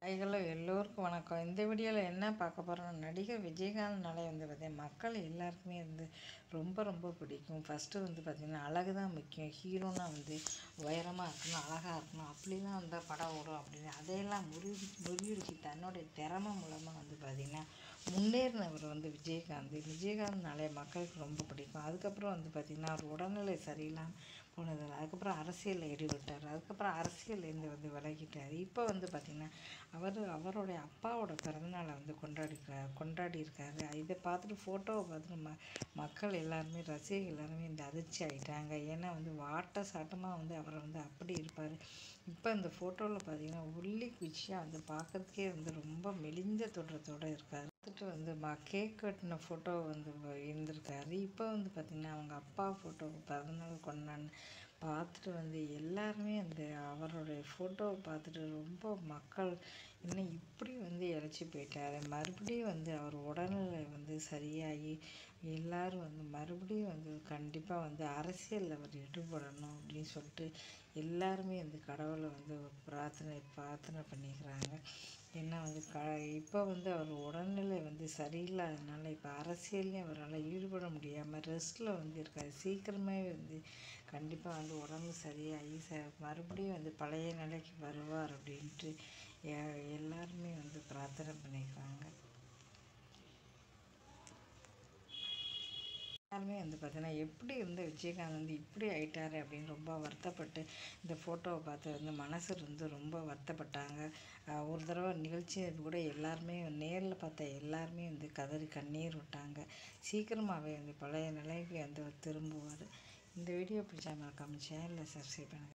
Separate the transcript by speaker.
Speaker 1: hello எல்லோருக்கும் வணக்கம் இந்த வீடியோவில் என்ன பார்க்க போகிறோம் நடிகர் விஜயகாந்த்னாலே வந்து பார்த்தீங்கன்னா மக்கள் எல்லாருக்குமே வந்து ரொம்ப ரொம்ப பிடிக்கும் ஃபஸ்ட்டு வந்து பார்த்திங்கன்னா அழகு தான் முக்கியம் ஹீரோனா வந்து உயரமாக இருக்கணும் அழகாக இருக்கணும் அப்படிலாம் வந்தால் படம் ஓடும் அப்படின்னு அதையெல்லாம் முறியடி முறியடிச்சு தன்னுடைய திறமை மூலமாக வந்து பார்த்திங்கன்னா முன்னேறினவர் வந்து விஜயகாந்த் விஜயகாந்த்னாலே மக்களுக்கு ரொம்ப பிடிக்கும் அதுக்கப்புறம் வந்து பார்த்திங்கன்னா அவர் உடல்நிலை சரியில்லாமல் போனது அதுக்கப்புறம் அரசியலில் ஈடுபட்டார் அதுக்கப்புறம் அரசியல்லேருந்து வந்து விலகிட்டார் இப்போ வந்து பார்த்திங்கன்னா அவர் அவருடைய அப்பாவோட பிறந்தநாளை வந்து கொண்டாடிக்கிறார் கொண்டாடி இருக்காரு இதை பார்த்துட்டு ஃபோட்டோவை பார்த்துட்டு ம மக்கள் எல்லாருமே ரசிகர்கள் எல்லாருமே இந்த அதிர்ச்சி ஆகிட்டாங்க ஏன்னா வந்து வாட்ட சாட்டமாக வந்து அவரை வந்து அப்படி இருப்பார் இப்போ இந்த ஃபோட்டோவில் பார்த்தீங்கன்னா உள்ளி குச்சியாக வந்து பார்க்கறதுக்கே வந்து ரொம்ப மெலிஞ்ச தோற்றத்தோடு இருக்கார் பார்த்துட்டு வந்து மா கேக் வெட்டின ஃபோட்டோ வந்து வ- இருந்திருக்காரு இப்போ வந்து பார்த்திங்கன்னா அவங்க அப்பா ஃபோட்டோ பிறந்தநாள் கொண்டான்னு பார்த்துட்டு வந்து எல்லாருமே அந்த அவருடைய ஃபோட்டோவை பார்த்துட்டு ரொம்ப மக்கள் இன்னும் இப்படி வந்து இழைச்சி போயிட்டாரு மறுபடியும் வந்து அவர் உடல்நிலை வந்து சரியாகி எல்லாரும் வந்து மறுபடியும் வந்து கண்டிப்பாக வந்து அரசியலில் அவர் ஈடுபடணும் அப்படின்னு சொல்லிட்டு எல்லாருமே வந்து கடவுளை வந்து பிரார்த்தனை பிரார்த்தனை பண்ணிக்கிறாங்க ஏன்னா வந்து க இப்போ வந்து அவர் உடல்நிலை வந்து சரியில்லாதனால இப்போ அரசியல்லையும் அவரால் ஈடுபட முடியாமல் ரெஸ்ட்டில் வந்து இருக்காரு சீக்கிரமே வந்து கண்டிப்பாக வந்து உடம்பு சரியாகி ச மறுபடியும் வந்து பழைய நிலைக்கு வருவார் அப்படின்ட்டு எ- எல்லாருமே வந்து பிரார்த்தனை பண்ணிக்கிறாங்க எல்லாருமே வந்து பார்த்தீங்கன்னா எப்படி இருந்த விஜயகாந்த் வந்து இப்படி ஆயிட்டாரு அப்படின்னு ரொம்ப வருத்தப்பட்டு இந்த ஃபோட்டோவை பார்த்து வந்து மனசு வந்து ரொம்ப வருத்தப்பட்டாங்க ஆஹ் ஒரு தடவை நிகழ்ச்சி கூட எல்லாருமே நேரில் பார்த்த எல்லாருமே வந்து கதறி கண்ணீர் விட்டாங்க சீக்கிரமாகவே வந்து பழைய நிலைக்கு வந்து அவர் திரும்புவார் இந்த வீடியோ பிடிச்சா மறக்காம சேனலில் சப்ஸ்கிரைப் பண்ணுங்கள்